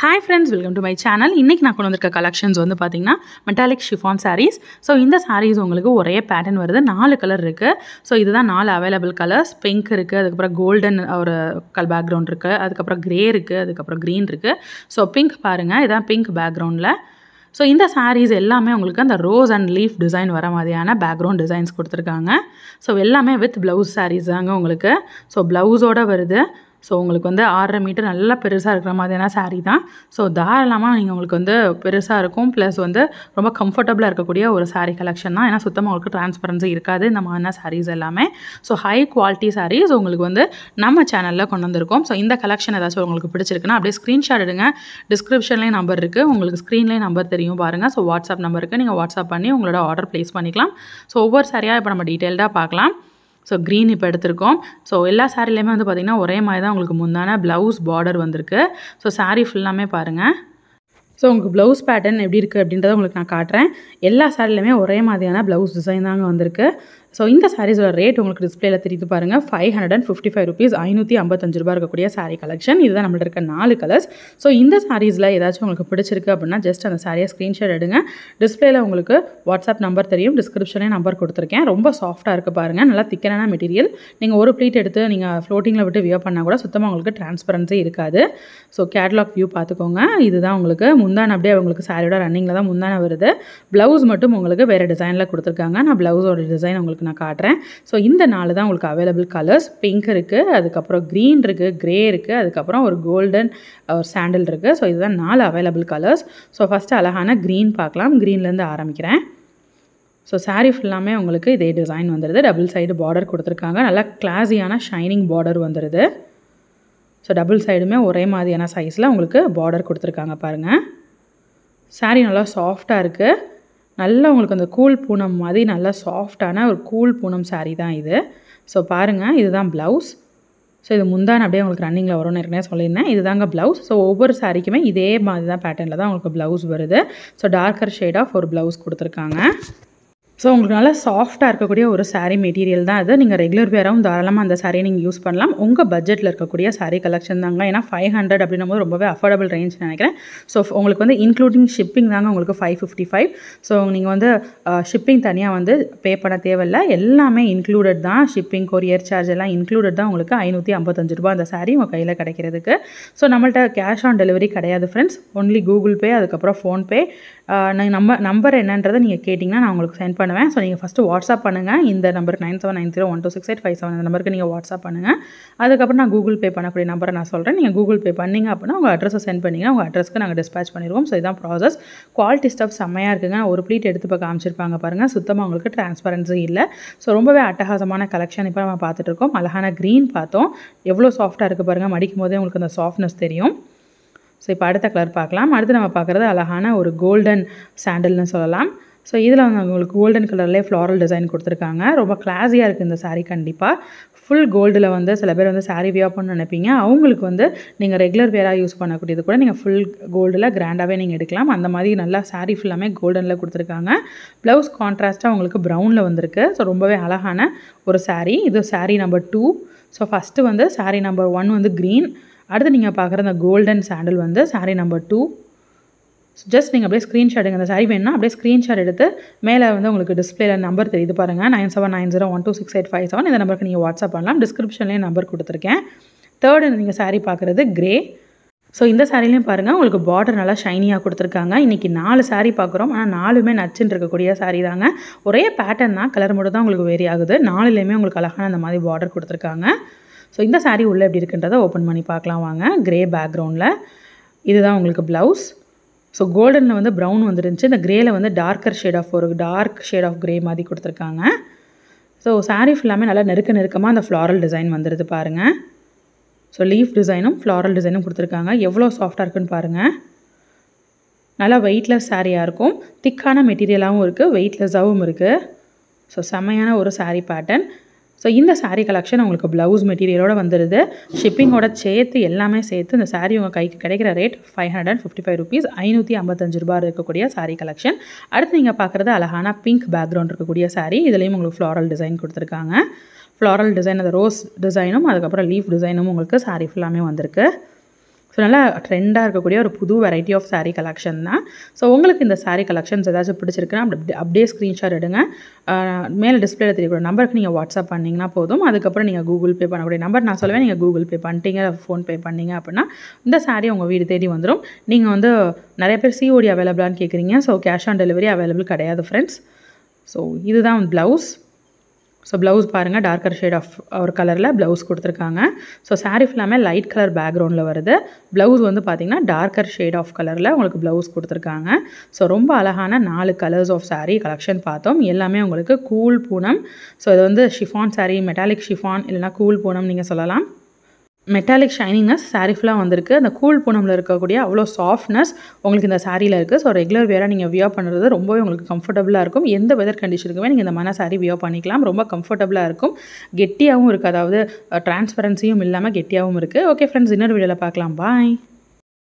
hi friends welcome to my channel இன்றைக்கி நான் கொண்டு வந்திருக்க கலெக்ஷன்ஸ் வந்து பார்த்தீங்கன்னா மெட்டாலிக் ஷிஃபான் sarees ஸோ இந்த sarees உங்களுக்கு ஒரே பேட்டர்ன் வருது நாலு கலர் இருக்குது ஸோ இதுதான் நாலு அவைலபிள் கலர்ஸ் பிங்க் இருக்குது அதுக்கப்புறம் கோல்டன் ஒரு கல் பேக்ரவுண்ட் இருக்குது அதுக்கப்புறம் க்ரே இருக்குது அதுக்கப்புறம் க்ரீன் இருக்குது ஸோ பிங்க் பாருங்கள் இதான் பிங்க் பேக்ரவுண்டில் ஸோ இந்த sarees எல்லாமே உங்களுக்கு அந்த ரோஸ் அண்ட் லீஃப் டிசைன் வர மாதிரியான பேக்ரவுண்ட் டிசைன்ஸ் கொடுத்துருக்காங்க ஸோ எல்லாமே வித் ப்ளவுஸ் sarees தாங்க உங்களுக்கு ஸோ ப்ளவுஸோட வருது ஸோ உங்களுக்கு வந்து ஆறரை மீட்டர் நல்லா பெருசாக இருக்கிற மாதிரியான saree தான் ஸோ தாராளமாக நீங்கள் உங்களுக்கு வந்து பெருசாக இருக்கும் ப்ளஸ் வந்து ரொம்ப கம்ஃபர்டபுளாக இருக்கக்கூடிய ஒரு saree கலெக்ஷன் தான் ஏன்னா சுத்தமாக உங்களுக்கு டிரான்ஸ்பரன்சி இருக்காது இந்த மாதிரியான sarees எல்லாமே ஸோ ஹை குவாலிட்டி sarees உங்களுக்கு வந்து நம்ம சேனலில் கொண்டு வந்திருக்கோம் ஸோ இந்த கலெக்ஷன் ஏதாச்சும் உங்களுக்கு பிடிச்சிருக்குன்னா அப்படியே ஸ்க்ரீன்ஷாட் எடுங்க டிஸ்கிரிப்ஷன்லேயும் நம்பர் இருக்குது உங்களுக்கு ஸ்க்ரீன்லேயும் நம்பர் தெரியும் பாருங்கள் ஸோ வாட்ஸ்அப் நம்பருக்கு நீங்கள் வாட்ஸ்அப் பண்ணி உங்களோட ஆர்டர் ப்ளேஸ் பண்ணிக்கலாம் ஸோ ஒவ்வொரு சாரியாக இப்போ நம்ம டீட்டெயில்டாக பார்க்கலாம் ஸோ க்ரீன் இப்போ எடுத்திருக்கோம் ஸோ எல்லா சாரிலையுமே வந்து பார்த்திங்கன்னா ஒரே மாதிரி தான் உங்களுக்கு முந்தான ப்ளவுஸ் பார்டர் வந்திருக்கு ஸோ saree ஃபுல்லாமே பாருங்கள் ஸோ உங்களுக்கு ப்ளவுஸ் பேட்டர்ன் எப்படி இருக்குது அப்படின்றத உங்களுக்கு நான் காட்டுறேன் எல்லா சாரிலையுமே ஒரே மாதிரியான ப்ளவுஸ் டிசைன் தாங்க வந்திருக்கு ஸோ இந்த சாரீஸோட ரேட் உங்களுக்கு டிஸ்பிளேல தெரியுது பாருங்கள் five hundred and fifty five rupees ஐநூற்றி ஐம்பத்தஞ்சு ரூபா இருக்கக்கூடிய saree கலெக்ஷன் இதுதான் நம்மள்ட்ட இருக்க நாலு கலர்ஸ் ஸோ இந்த சாரீஸில் ஏதாச்சும் உங்களுக்கு பிடிச்சிருக்கு அப்படின்னா ஜஸ்ட் அந்த சாரியை ஸ்க்ரீன்ஷாட் எடுங்க டிஸ்பிளேல உங்களுக்கு வாட்ஸ்அப் நம்பர் தெரியும் டிஸ்கிரிப்ஷனே நம்பர் கொடுத்துருக்கேன் ரொம்ப சாஃப்ட்டாக இருக்குது பாருங்கள் நல்லா திக்கனான மெட்டீரியல் நீங்கள் ஒரு ப்ளீட் எடுத்து நீங்கள் ஃப்ளோட்டிங்கில் விட்டு வியர் பண்ணால் கூட சுத்தமாக உங்களுக்கு டிரான்ஸ்பரன்சி இருக்காது ஸோ கேட்லாக் வியூ பார்த்துக்கோங்க இதுதான் உங்களுக்கு முந்தான அப்படியே உங்களுக்கு சாரியோட ரன்னிங்கில் தான் முந்தான வருது ப்ளவுஸ் மட்டும் உங்களுக்கு வேறு டிசைனில் கொடுத்துருக்காங்க நான் ப்ளவுஸோட டிசைன் உங்களுக்கு நான் காட்டுறேன் ஸோ இந்த நாலு தான் உங்களுக்கு அவைலபிள் கலர்ஸ் பிங்க் இருக்குது அதுக்கப்புறம் க்ரீன் இருக்குது க்ரே இருக்குது அதுக்கப்புறம் ஒரு கோல்டன் ஒரு சாண்டில் இருக்குது ஸோ இதுதான் நாலு அவைலபிள் கலர்ஸ் ஸோ ஃபஸ்ட்டு அழகான க்ரீன் பார்க்கலாம் க்ரீன்லேருந்து ஆரம்பிக்கிறேன் ஸோ saree ஃபுல்லாமே உங்களுக்கு இதே டிசைன் வந்துடுது டபுள் சைடு பார்டர் கொடுத்துருக்காங்க நல்லா கிளாஸியான ஷைனிங் பார்டர் வந்துடுது ஸோ டபுள் சைடுமே ஒரே மாதிரியான சைஸில் உங்களுக்கு பார்டர் கொடுத்துருக்காங்க பாருங்கள் saree நல்லா சாஃப்டாக இருக்குது நல்லா உங்களுக்கு அந்த கூல் பூனம் மாதிரி நல்லா சாஃப்டான ஒரு கூல் பூனம் saree தான் இது ஸோ பாருங்கள் இதுதான் ப்ளவுஸ் ஸோ இது முந்தான அப்படியே உங்களுக்கு ரன்னிங்கில் வரும்னு ஏற்கனவே சொல்லியிருந்தேன் இதுதாங்க ப்ளவுஸ் ஸோ ஒவ்வொரு சாரிக்குமே இதே மாதிரி தான் பேட்டர்னில் தான் உங்களுக்கு ப்ளவுஸ் வருது ஸோ டார்க்கர் ஷேட் ஆஃப் ஒரு ப்ளவுஸ் கொடுத்துருக்காங்க ஸோ உங்களுக்கு நல்லா சாஃப்டாக இருக்கக்கூடிய ஒரு saree மெட்டீரியல் தான் அது நீங்கள் ரெகுலர் வேராகவும் தாராளமாக அந்த சாரியை நீங்கள் யூஸ் பண்ணலாம் உங்கள் பட்ஜெட்டில் இருக்கக்கூடிய saree கலெக்ஷன் தாங்க ஏன்னா ஃபைவ் ஹண்ட்ரட் அப்படின்னும் போது ரொம்பவே அஃபோர்டபுள் ரேஞ்ச் நினைக்கிறேன் ஸோ உங்களுக்கு வந்து இன்க்ளூடிங் ஷிப்பிங் தாங்க உங்களுக்கு ஃபைவ் ஃபிஃப்டி ஃபைவ் ஸோ நீங்கள் வந்து ஷிப்பிங் தனியாக வந்து பே பண்ண தேவையில்ல எல்லாமே இன்க்ளூடட் தான் ஷிப்பிங் கொரியர் சார்ஜ் எல்லாம் இன்க்ளூடட் தான் உங்களுக்கு ஐநூற்றி ஐம்பத்தஞ்சு ரூபா அந்த saree உங்கள் கையில் கிடைக்கிறதுக்கு ஸோ நம்மள்ட்ட கேஷ் ஆன் டெலிவரி கிடையாது ஃப்ரெண்ட்ஸ் ஒன்லி கூகுள் பே அதுக்கப்புறம் ஃபோன்பே நம்ம நம்பர் என்னன்றதை நீங்கள் கேட்டிங்கன்னா நான் உங்களுக்கு சென்ட் பண்ணுவேன் ஸோ நீங்கள் ஃபஸ்ட்டு வாட்ஸ்அப் பண்ணுங்கள் இந்த நம்பருக்கு nine seven nine zero one two six eight five seven இந்த நம்பருக்கு நீங்கள் வாட்ஸ்அப் பண்ணுங்கள் அதுக்கப்புறம் நான் கூகுள் பே பண்ணக்கூடிய நம்பரை நான் சொல்கிறேன் நீங்கள் கூகுள் பே பண்ணிங்க அப்படின்னா உங்கள் அட்ரஸை சென்ட் பண்ணிங்கன்னா உங்கள் அட்ரஸ்க்கு நாங்கள் டிஸ்பேச் பண்ணிடுவோம் ஸோ இதான் ப்ராசஸ் குவாலிட்டி ஸ்டப் செம்மையாக இருக்குங்க ஒரு ப்ளீட் எடுத்து இப்போ காமிச்சிருப்பாங்க பாருங்கள் சுத்தமாக உங்களுக்கு டிரான்ஸ்பரன்சி இல்லை ஸோ ரொம்பவே அட்டகாசமான கலெக்ஷன் இப்போ நம்ம பார்த்துட்டு இருக்கோம் அழகான க்ரீன் பார்த்தோம் எவ்வளோ சாஃப்ட்டாக இருக்குது பாருங்கள் மடிக்கும் போதே உங்களுக்கு அந்த சாஃப்ட்னஸ் தெரியும் ஸோ இப்போ அடுத்த கலர் பார்க்கலாம் அடுத்து நம்ம பார்க்குறது அழகான ஒரு கோல்டன் சாண்டல்னு சொல்லலாம் ஸோ இதில் வந்து உங்களுக்கு கோல்டன் கலர்லேயே ஃப்ளாரல் டிசைன் கொடுத்துருக்காங்க ரொம்ப கிளாஸியாக இருக்குது இந்த saree கண்டிப்பாக ஃபுல் கோல்டில் வந்து சில பேர் வந்து saree வியர் பண்ண நினைப்பீங்க அவங்களுக்கு வந்து நீங்கள் ரெகுலர் வேராக யூஸ் பண்ணக்கூடியது கூட நீங்கள் ஃபுல் கோல்டில் கிராண்டாகவே நீங்கள் எடுக்கலாம் அந்த மாதிரி நல்லா saree ஃபுல்லாமே கோல்டனில் கொடுத்துருக்காங்க ப்ளவுஸ் கான்ட்ராஸ்ட்டாக உங்களுக்கு ப்ரௌனில் வந்திருக்கு ஸோ ரொம்பவே அழகான ஒரு saree இது saree number two so first வந்து saree நம்பர் ஒன் வந்து க்ரீன் அடுத்து நீங்கள் பார்க்குற அந்த கோல்டன் சாண்டில் வந்து saree நம்பர் டூ ஜஸ்ட் நீங்கள் அப்படியே ஸ்க்ரீன்ஷாட் எடுங்க அந்த சாரி வேணும்னா அப்படியே ஸ்க்ரீன்ஷாட் எடுத்து மேலே வந்து உங்களுக்கு டிஸ்பிளேல நம்பர் தெரியுது பாருங்கள் nine seven nine zero one two six eight five seven இந்த நம்பருக்கு நீங்கள் வாட்ஸ்அப் பண்ணலாம் டிஸ்கிரிப்ஷன்லேயே நம்பர் கொடுத்துருக்கேன் தேர்டு நீங்கள் saree பார்க்குறது கிரே ஸோ இந்த சாரிலையும் பாருங்கள் உங்களுக்கு பார்டர் நல்லா ஷைனியாக கொடுத்துருக்காங்க இன்றைக்கி நாலு saree பார்க்குறோம் ஆனால் நாலுமே நச்சுன்னு இருக்கக்கூடிய saree தாங்க ஒரே பேட்டர்ன் தான் கலர் மட்டும் தான் உங்களுக்கு வேரி ஆகுது நாலுலேயுமே உங்களுக்கு அழகான அந்த மாதிரி பார்டர் கொடுத்துருக்காங்க ஸோ இந்த saree உள்ளே எப்படி இருக்குன்றதை ஓப்பன் பண்ணி பார்க்கலாம் வாங்க கிரே பேக்ரவுண்டில் இதுதான் உங்களுக்கு ப்ளவுஸ் ஸோ கோல்டனில் வந்து ப்ரௌன் வந்துருந்துச்சு இந்த கிரேல வந்து டார்க்கர் ஷேட் ஆஃப் ஒரு டார்க் ஷேட் ஆஃப் கிரே மாதிரி கொடுத்துருக்காங்க ஸோ saree ஃபுல்லாமே நல்லா நெருக்க நெருக்கமாக அந்த ஃப்ளாரல் டிசைன் வந்துடுது பாருங்கள் ஸோ லீஃப் டிசைனும் ஃப்ளாரல் டிசைனும் கொடுத்துருக்காங்க எவ்வளோ சாஃப்டாக இருக்குன்னு பாருங்கள் நல்லா வெயிட்லெஸ் சாரியாக இருக்கும் திக்கான மெட்டீரியலாகவும் இருக்குது வெயிட்லெஸ்ஸாகவும் இருக்குது ஸோ செம்மையான ஒரு saree பேட்டர்ன் ஸோ இந்த saree கலெக்ஷன் உங்களுக்கு ப்ளவுஸ் மெட்டீரியலோட வந்துடுது ஷிப்பிங்கோட சேர்த்து எல்லாமே சேர்த்து இந்த saree உங்கள் கைக்கு கிடைக்கிற rate five hundred and fifty five rupees ஐநூற்றி ஐம்பத்தஞ்சு ரூபா இருக்கக்கூடிய saree கலெக்ஷன் அடுத்து நீங்கள் பார்க்குறது அழகான பிங்க் பேக்ரவுண்ட் இருக்கக்கூடிய saree இதுலேயும் உங்களுக்கு ஃப்ளாரல் டிசைன் கொடுத்துருக்காங்க ஃப்ளாரல் டிசைன் அந்த ரோஸ் டிசைனும் அதுக்கப்புறம் லீஃப் டிசைனும் உங்களுக்கு saree ஃபுல்லாமே வந்திருக்கு ஸோ நல்லா ட்ரெண்டாக இருக்கக்கூடிய ஒரு புது வெரைட்டி ஆஃப் saree கலெக்ஷன் தான் ஸோ உங்களுக்கு இந்த saree கலெக்ஷன்ஸ் ஏதாச்சும் பிடிச்சிருக்குன்னா அப்படி அப்படியே ஸ்க்ரீன்ஷாட் எடுங்க ஆஹ் மேலே டிஸ்பிளேல தெரியக்கூடிய நம்பருக்கு நீங்கள் வாட்ஸ்அப் பண்ணிங்கன்னா போதும் அதுக்கப்புறம் நீங்கள் கூகுள் பே பண்ணக்கூடிய நம்பர் நான் சொல்லுவேன் நீங்கள் கூகுள் பே பண்ணிட்டீங்க ஃபோன்பே பண்ணீங்க அப்படின்னா இந்த saree உங்கள் வீடு தேடி வந்துடும் நீங்கள் வந்து நிறைய பேர் சிஓடி அவைலபிளான்னு கேட்குறீங்க so cash on delivery available கிடையாது ஃப்ரெண்ட்ஸ் ஸோ இதுதான் ப்ளவுஸ் ஸோ ப்ளவுஸ் பாருங்கள் டார்க்கர் ஷேட் ஆஃப் ஒரு கலரில் ப்ளவுஸ் கொடுத்துருக்காங்க ஸோ saree ஃபுல்லாமே லைட் கலர் பேக்ரவுண்டில் வருது ப்ளவுஸ் வந்து பார்த்திங்கன்னா டார்க்கர் ஷேட் ஆஃப் கலரில் உங்களுக்கு ப்ளவுஸ் கொடுத்துருக்காங்க ஸோ ரொம்ப அழகான நாலு கலர்ஸ் ஆஃப் saree கலெக்ஷன் பார்த்தோம் எல்லாமே உங்களுக்கு கூல் பூனம் ஸோ இது வந்து ஷிஃபான் saree மெட்டாலிக் ஷிஃபான் இல்லைனா கூல் பூனம் நீங்கள் சொல்லலாம் மெட்டாலிக் ஷைனிங்னஸ் saree ஃபுல்லாக வந்திருக்கு அந்த கூல் பூனமில் இருக்கக்கூடிய அவ்வளோ சாஃப்ட்னஸ் உங்களுக்கு இந்த சாரியில் இருக்குது ஸோ ரெகுலர் வேராக நீங்கள் வியர் பண்ணுறது ரொம்பவே உங்களுக்கு கம்ஃபர்டபுளாக இருக்கும் எந்த வெதர் கண்டிஷனுக்குமே நீங்கள் இந்த மன saree வியர் பண்ணிக்கலாம் ரொம்ப கம்ஃபர்டபுளாக இருக்கும் கெட்டியாகவும் இருக்குது அதாவது டிரான்ஸ்பரன்சியும் இல்லாமல் கெட்டியாகவும் இருக்குது ஓகே ஃப்ரெண்ட்ஸ் இன்னொரு வீடியோவில் பார்க்கலாம் பாய்